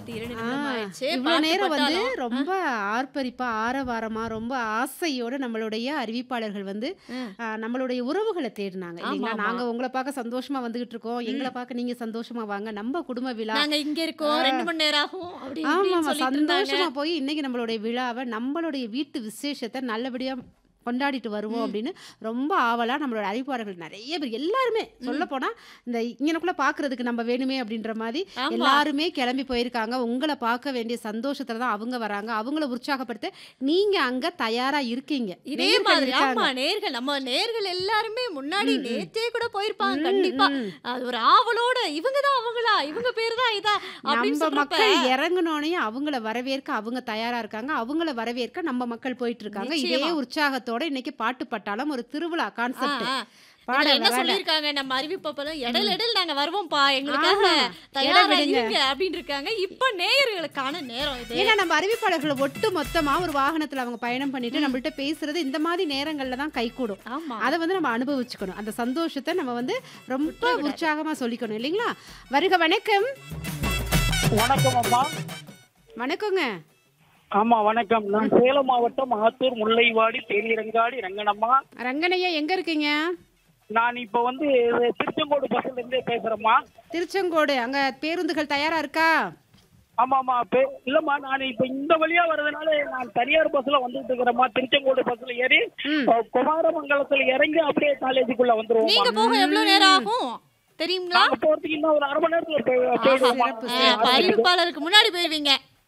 47 ஆ, நிமிடம் ஆயிடுச்சு. இவ்வளோ பாட்டு நேரம் வந்து பட்டாலும், ரொம்ப ஆர்ப்பரிப்பா, ஆரவாரமா, ரொம்ப ஆசையோட நம்மளுடைய அறிவிப்பாளர்கள் வந்து ம். அ, நம்மளுடைய உறவுகள தேடுனாங்க இல்லைங்களா? ஆமாமா. நாங்க உங்கள பார்க்க சந்தோஷமா வந்துகிட்டு இருக்கோம். எங்கள ம். பார்க்க நீங்க சந்தோஷமா வாங்க. நம்ம குடும்ப விழா. நாங்க இங்க இருக்கோம். ஆ. 2 மணி நேரம் ஆகும். அப்படி இப்படின்னு ஆமாமா. சொல்லிட்டு இருந்தாங்க. சந்தோஷமா போய் இன்னைக்கு நம்மளுடைய விழாவ, நம்மளுடைய வீட்டு விசேஷத்த நல்லபடியா கொண்டாடிட்டு வருவோம் ம். அப்படின்னு ரொம்ப ஆவலா நம்மளோட அறிவிப்பாளர்கள் நெறைய பேர் எல்லாருமே ம். சொல்லப்போனா, இந்த இங்கனக்குள்ள பார்க்கறதுக்கு நம்ம வேணுமே அப்படின்ற மாரி ஆமா. எல்லாருமே கிளம்பி போயிருக்காங்க. உங்கள பார்க்க வேண்டிய சந்தோஷத்துல தான் அவங்க வராங்க. அவங்கள உற்சாகப்படுத்த நீங்க அங்க தயாரா இருக்கீங்க. இதே நேயர்கள் மாதிரி இருக்காங்க. ஆமா நேர்கள் நம்ம நேர்கள் எல்லாருமே முன்னாடி ம், ம். நேத்தே கூட போயிருப்பாங்க ம், கண்டிப்பா. ம். அது ஒரு ஆவலோட இவங்க தான் அவங்களா? இவங்க பேரு தான் இதா? அப்படின்னு நம்ம சொல்றப்ப மக்கள் இறங்குனோனயும் அவங்கள வரவேற்க அவங்க தயாரா இருக்காங்க. அவங்கள வரவேற்க நம்ம மக்கள் போயிட்டு இருக்காங்க. இதே நிச்சயமா. உற்சாகத்தோட இன்னைக்கு பாட்டு பட்டாளம் ஒரு திருவிழா ஆ, கான்செப்ட். ஆ. பாட இதுல என்ன வரால. சொல்லியிருக்காங்க நம்ம அறிவிப்பப்பெல்லாம் இடையில ம். இடையில நாங்க வருவோம்ப்பா எங்களுக்காக ஆமா. இடம் தயாரா விடுங்க. இருங்க அப்படின்னு இருக்காங்க. இப்ப நேயர்களுக்கான நேரம் இது. ஏன்னா நம்ம அறிவிப்பாளர்கள் ஒட்டு மொத்தமா ஒரு வாகனத்துல அவங்க பயணம் பண்ணிட்டு ம். நம்மள்ட்ட பேசுறது இந்த மாதிரி நேரங்கள்ல தான் கைகூடும். ஆமா. அத வந்து நம்ம அனுபவிச்சுக்கணும். அந்த சந்தோஷத்த நம்ம வந்து ரொம்ப விட்டுறக்கூடாது. உற்சாகமா சொல்லிக்கணும் இல்லைங்களா? வருக வணக்கம். வணக்கம் அம்மா வணக்கங்க. ஆமா வணக்கம் நான் சேலம் மாவட்டம் ஆத்தூர் முல்லைவாடி தேனிரங்காடி ரங்கனம்மா ரங்கனையா எங்க இருக்கீங்க? நான் இப்ப வந்து திருச்செங்கோடு பஸ்ல இருந்தே பேசுறேம்மா திருச்செங்கோடு. அங்க பேருந்துகள் தயாரா இருக்கா? ஆமாமா பே- இல்லம்மா நான் இப்ப இந்த வழியா வர்றதுனால நான் தனியார் பஸ்ல வந்துட்டு இருக்கிறேம்மா திருச்செங்கோடு பஸ்ல ஏறி ம். அஹ், குமாரமங்கலத்துல இறங்கி அப்படியே காலேஜுக்குள்ள வந்துருவோம் நீங்க போக எவ்வளவு நேரம் ஆகும் தெரியுங்களா நாங்க போறதுக்கு இன்னும் ஒரு அரை மணி நேரத்துல போய்- ஆஹா. போயிடுவோம்மா. சிறப்பு, ஆ, சிறப்பு. அப்ப அறிவிப்பாளருக்கு முன்னாடி போயிருவீங்க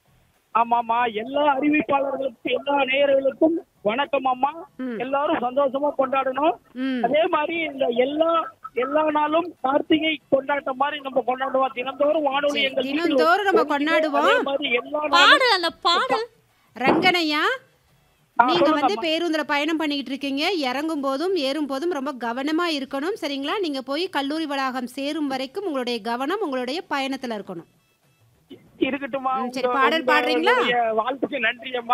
ஆமாமா எல்லா அறிவிப்பாளர்களுக்கும் எல்லா நேயர்களுக்கும் வணக்கம் அம்மா ம். எல்லாரும் சந்தோஷமா கொண்டாடணும் ம். அதே மாதிரி இந்த எல்லா எல்லா நாளும் கார்த்திகை கொண்டாட்டம் மாதிரி நம்ம கொண்டாடுவோம் தினந்தோறும் வானொலி சரி, எங்கள் வீட்டில் தினந்தோறும் நம்ம ஒலிக்கும். கொண்டாடுவோம். அதே மாதிரி எல்லா நாளும் பாடு அந்த பாடல் ரங்கனையா ஆ, நீங்க வந்து சொல்லுங்கம்மா. பேருந்துல பயணம் பண்ணிக்கிட்டு இருக்கீங்க இறங்கும் போதும் ஏறும் போதும் ரொம்ப கவனமா இருக்கணும் சரிங்களா நீங்க போய் கல்லூரி வளாகம் சேரும் வரைக்கும் உங்களுடைய கவனம் உங்களுடைய பயணத்துல இருக்கணும் இருக்கட்டுமா ம், சரி, உங்க- பாடல் பாடுறீங்களா? உங்களுடைய வாழ்த்துக்கு நன்றி அம்மா